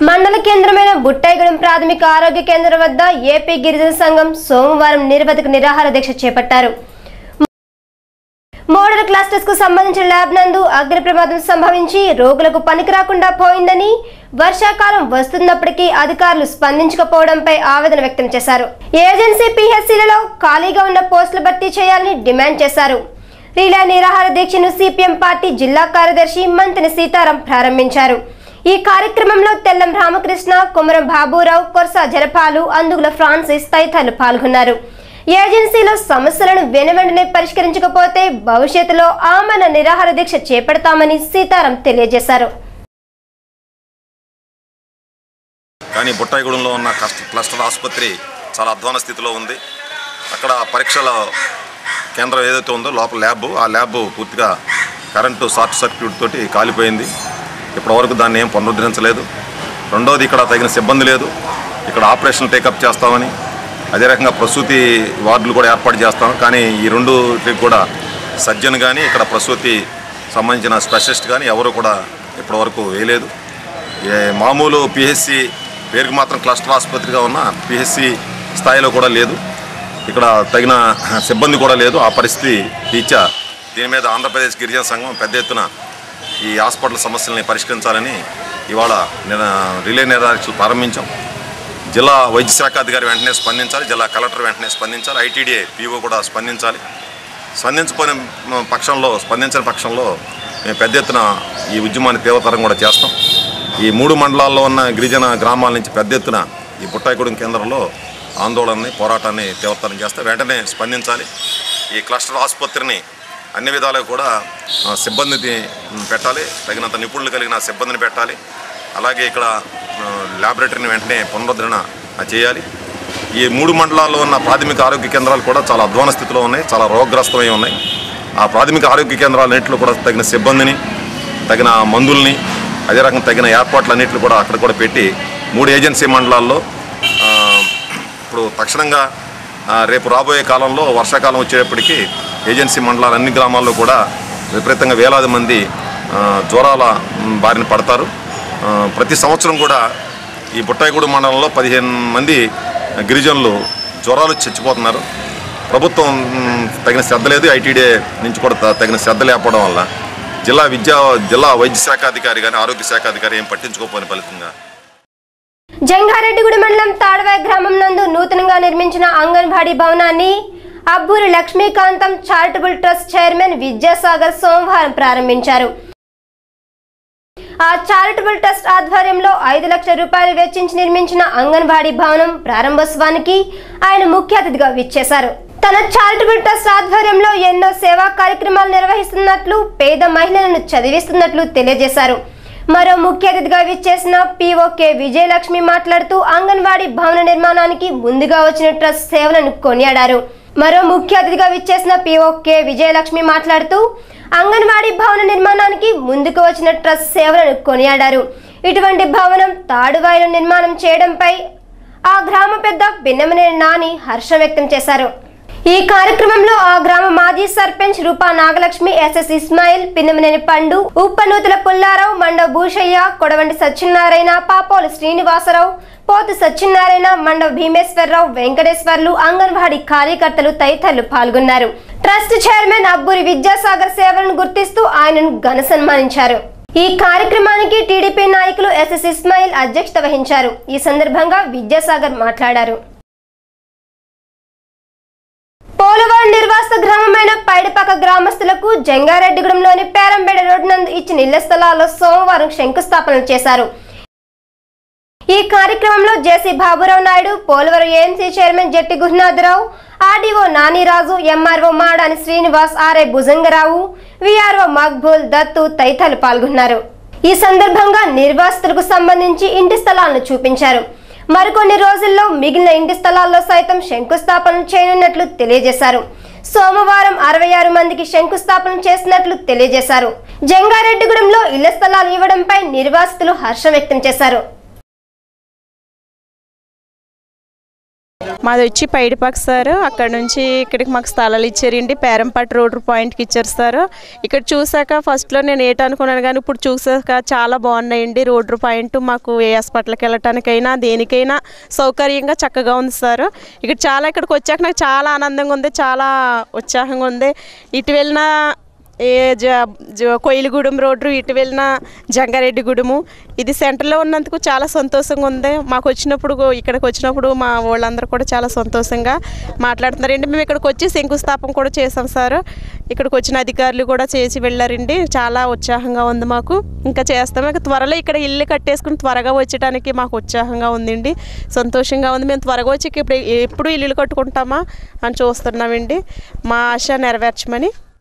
మండల కేంద్రమైన బుట్టాయిగూడెం ప్రాథమిక ఆరోగ్య కేంద్రం వద్ద ఏపీ గిరిజన సంఘం సోమవారం నిరవధిక నిరాహార దీక్ష చేపట్టారు మోడల్ క్లస్టర్స్ కు సంబంధించిన ల్యాబ్ నందు అగ్ని ప్రమాదం సంభవించి రోగులకు పనికి రాకుండా పోయిందని వర్షాకాలం వస్తున్నప్పటికీ అధికారులు స్పందించకపోవడంపై ఆవేదన వ్యక్తం చేశారు ఏజెన్సీ పిహెచ్సిలలో ఖాళీగా ఉన్న పోస్టులు భర్తీ చేయాలని డిమాండ్ చేశారు రీలా నిరాహార దీక్షను సిపిఎం పార్టీ జిల్లా కార్యదర్శి మంత్రి సీతారాం ప్రారంభించారు ఈ కార్యక్రమంలో తెల్లం రామకృష్ణ కుమరం బాబురావు కొరస జలపాలు అందుగుల ఫ్రాన్సిస్ తదితరులు పాల్గొన్నారు ఏజెన్సీలో సమస్యలను వెనువెంటనే పరిష్కరించకపోతే భవిష్యత్తులో ఆమరణ నిరాహార దీక్ష చేపడతామని సీతారాం తెలియజేశారు కానీ బుట్టాయిగూడెంలో ఉన్న కష్ట క్లస్టర్ ఆసుపత్రి చాలా అధ్వాన స్థితిలో ఉంది అక్కడ పరీక్షల కేంద్రం ఏదైతే ఉందో లోపల ల్యాబ్ ఆ ల్యాబ్ పూర్తిగా కరెంటు షార్ట్ సర్క్యూట్ తోటి కాలిపోయింది ఇప్పటివరకు దాన్ని ఏం పునరుద్ధరించలేదు రెండోది ఇక్కడ తగిన సిబ్బంది లేదు ఇక్కడ ఆపరేషన్ టేకప్ చేస్తామని అదే రకంగా ప్రసూతి వార్డులు కూడా ఏర్పాటు చేస్తాం కానీ ఈ రెండు కూడా సర్జన్ కానీ ఇక్కడ ప్రసూతి సంబంధించిన స్పెషలిస్ట్ కానీ ఎవరు కూడా ఇప్పటివరకు వేయలేదు ఏ మామూలు పిహెచ్సి పేరుకి మాత్రం క్లస్టర్ ఆసుపత్రిగా ఉన్న పిహెచ్సి స్థాయిలో కూడా లేదు ఇక్కడ తగిన సిబ్బంది కూడా లేదు ఆ పరిస్థితి రీత్యా దీని మీద ఆంధ్రప్రదేశ్ గిరిజన సంఘం పెద్ద ఎత్తున ఈ హాస్పిటల్ సమస్యల్ని పరిష్కరించాలని ఇవాళ నిర రిలే నిర్ధారణ ప్రారంభించాం జిల్లా వైద్య శాఖ అధికారి వెంటనే స్పందించాలి జిల్లా కలెక్టర్ వెంటనే స్పందించాలి ఐటీడీఏ పీఓ కూడా స్పందించాలి స్పందించకపోయిన పక్షంలో స్పందించిన పక్షంలో మేము పెద్ద ఎత్తున ఈ ఉద్యమాన్ని తీవ్రతరం కూడా చేస్తాం ఈ మూడు మండలాల్లో ఉన్న గిరిజన గ్రామాల నుంచి పెద్ద ఎత్తున ఈ బుట్టాయిగూడెం కేంద్రంలో ఆందోళనని పోరాటాన్ని తీవ్రతరం చేస్తే వెంటనే స్పందించాలి ఈ క్లస్టర్ ఆసుపత్రిని అన్ని విధాలుగా కూడా ఆ, సిబ్బందిని పెట్టాలి తగినంత నిపుణులు కలిగిన సిబ్బందిని పెట్టాలి అలాగే ఇక్కడ ఆ, ల్యాబొరేటరీని వెంటనే పునరుద్ధరణ చేయాలి ఈ మూడు మండలాల్లో ఉన్న ప్రాథమిక ఆరోగ్య కేంద్రాలు కూడా చాలా అధ్వాన స్థితిలో ఉన్నాయి చాలా రోగగ్రస్తమై ఉన్నాయి ఆ ప్రాథమిక ఆరోగ్య కేంద్రాలన్నింటిలో కూడా తగిన సిబ్బందిని తగిన మందుల్ని అదే రకంగా తగిన ఏర్పాట్లు అన్నింటిని కూడా అక్కడ కూడా పెట్టి మూడు ఏజెన్సీ మండలాల్లో ఆ, ఇప్పుడు తక్షణంగా ఆ, రేపు రాబోయే కాలంలో వర్షాకాలం వచ్చేటప్పటికి ఏజెన్సీ మండలాల అన్ని గ్రామాల్లో కూడా విపరీతంగా వేలాది మంది ఆ, జ్వరాల మ్, బారిన పడతారు ఆ, ప్రతి సంవత్సరం కూడా ఈ బుట్టాయిగూడు మండలంలో పదిహేను మంది గిరిజనులు జ్వరాలు చచ్చిపోతున్నారు ప్రభుత్వం మ్, తగిన శ్రద్ధ లేదు ఐటీడీ నుంచి కూడా త- తగిన శ్రద్ధ లేకపోవడం వల్ల జిల్లా విద్యా జిల్లా వైద్య శాఖ అధికారి కానీ ఆరోగ్య శాఖ అధికారి ఏం పట్టించుకోకపోయిన ఫలితంగా జంగారెడ్డిగూడ మండలం తాడవాయ గ్రామం నందు నూతనంగా నిర్మించిన అంగన్వాడీ భవనాన్ని Abburi Lakshmikantham charitable trust chairman Vidyasagar సోమవారం ప్రారంభించారు ఆ చారిటబుల్ ట్రస్ట్ ఆధ్వర్యంలో ఐదు లక్షల రూపాయలు వెచ్చించి నిర్మించిన అంగన్వాడీ భవనం ప్రారంభోత్సవానికి ఆయన ముఖ్య అతిథిగా విచ్చేశారు తన చారిటబుల్ ట్రస్ట్ ఆధ్వర్యంలో ఎన్నో సేవా కార్యక్రమాలు నిర్వహిస్తున్నట్లు పేద మహిళలను చదివిస్తున్నట్లు తెలియజేశారు మరో ముఖ్య అతిథిగా విచ్చేసిన పీఓకే విజయలక్ష్మి మాట్లాడుతూ అంగన్వాడీ భవన నిర్మాణానికి ముందుగా వచ్చిన ట్రస్ట్ సేవలను కొనియాడారు మరో ముఖ్య అతిథిగా విచ్చేసిన పీఓకే విజయలక్ష్మి మాట్లాడుతూ అంగన్వాడీ భవన నిర్మాణానికి ముందుకు వచ్చిన ట్రస్ట్ సేవలను కొనియాడారు ఇటువంటి భవనం తాడువాయిలో నిర్మాణం చేయడంపై ఆ గ్రామ పెద్ద బిన్నమనేని నాని హర్షం వ్యక్తం చేశారు ఈ కార్యక్రమంలో ఆ గ్రామ మాజీ సర్పంచ్ రూపా నాగలక్ష్మి ఎస్ఎస్ ఇస్మాయిల్ పిన్నమనేని పండు ఉప్పనూతుల పుల్లారావు మండవ భూషయ్య కొడవంటి సత్యనారాయణ పాపోలు శ్రీనివాసరావు పోతు సత్యనారాయణ మండవ భీమేశ్వరరావు వెంకటేశ్వర్లు అంగన్వాడీ కార్యకర్తలు తదితరులు పాల్గొన్నారు ట్రస్ట్ చైర్మన్ అబ్బూరి విద్యాసాగర్ సేవలను గుర్తిస్తూ ఆయనను ఘన సన్మానించారు ఈ కార్యక్రమానికి టీడీపీ నాయకులు ఎస్ఎస్ ఇస్మాయిల్ అధ్యక్షత వహించారు ఈ సందర్భంగా విద్యాసాగర్ మాట్లాడారు పోలవరం నిర్వాసిత గ్రామమైన పైడిపాక గ్రామస్తులకు జంగారెడ్డిగూడెంలోని పేరంబేడ రోడ్డు నందు ఇచ్చిన ఇళ్ల స్థలాల్లో సోమవారం శంకుస్థాపన చేశారు ఈ కార్యక్రమంలో JC Baburao Naidu Polavaram AMC chairman Jatti Gurunatharao RDO Naniraju MRO Madani Srinivas RI Bhujangarao VRO Maqbool Dattu తదితరులు పాల్గొన్నారు ఈ సందర్భంగా నిర్వాసితులకు సంబంధించి ఇంటి స్థలాలను చూపించారు మరికొన్ని రోజుల్లో మిగిలిన ఇంటి స్థలాల్లో సైతం శంకుస్థాపన చేయనున్నట్లు తెలియజేశారు సోమవారం అరవై ఆరు మందికి శంకుస్థాపన చేసినట్లు తెలియజేశారు జంగారెడ్డిగూడెంలో ఇళ్ల స్థలాలు ఇవ్వడంపై నిర్వాసితులు హర్షం వ్యక్తం చేశారు మాది వచ్చి పైడిపాక్ సార్ అక్కడ నుంచి ఇక్కడికి మాకు స్థలాలు ఇచ్చారండి పేరంపాటి రోడ్ పాయింట్కి ఇచ్చారు సార్ ఇక్కడ చూసాక ఫస్ట్లో నేను ఏట అనుకున్నాను కానీ ఇప్పుడు చూసాక చాలా బాగున్నాయండి రోడ్డు పాయింట్ మాకు ఏ హాస్పిటల్కి వెళ్ళటానికైనా దేనికైనా సౌకర్యంగా చక్కగా ఉంది సార్ ఇక్కడ చాలా ఇక్కడికి వచ్చాక నాకు చాలా ఆనందంగా ఉంది చాలా ఉత్సాహంగా ఉంది ఇటు వెళ్ళిన ఏ జ జ- కొయిలగూడెం రోడ్డు ఇటు వెళ్ళిన జంగారెడ్డిగూడెము ఇది సెంటర్లో ఉన్నందుకు చాలా సంతోషంగా ఉంది మాకు వచ్చినప్పుడు ఇక్కడికి వచ్చినప్పుడు మా వాళ్ళందరూ కూడా చాలా సంతోషంగా మాట్లాడుతున్నారండి మేము ఇక్కడికి వచ్చి శంకుస్థాపన కూడా చేసాం సార్ ఇక్కడికి వచ్చిన అధికారులు కూడా చేసి వెళ్ళారండి చాలా ఉత్సాహంగా ఉంది మాకు ఇంకా చేస్తాం ఇక త్వరలో ఇక్కడ ఇల్లు కట్టేసుకుని త్వరగా వచ్చేయడానికి మాకు ఉత్సాహంగా ఉందండి సంతోషంగా ఉంది మేము త్వరగా వచ్చి ఇప్పుడు ఎప్పుడు ఇల్లు కట్టుకుంటామా అని చూస్తున్నామండి మా ఆశ నెరవేర్చమని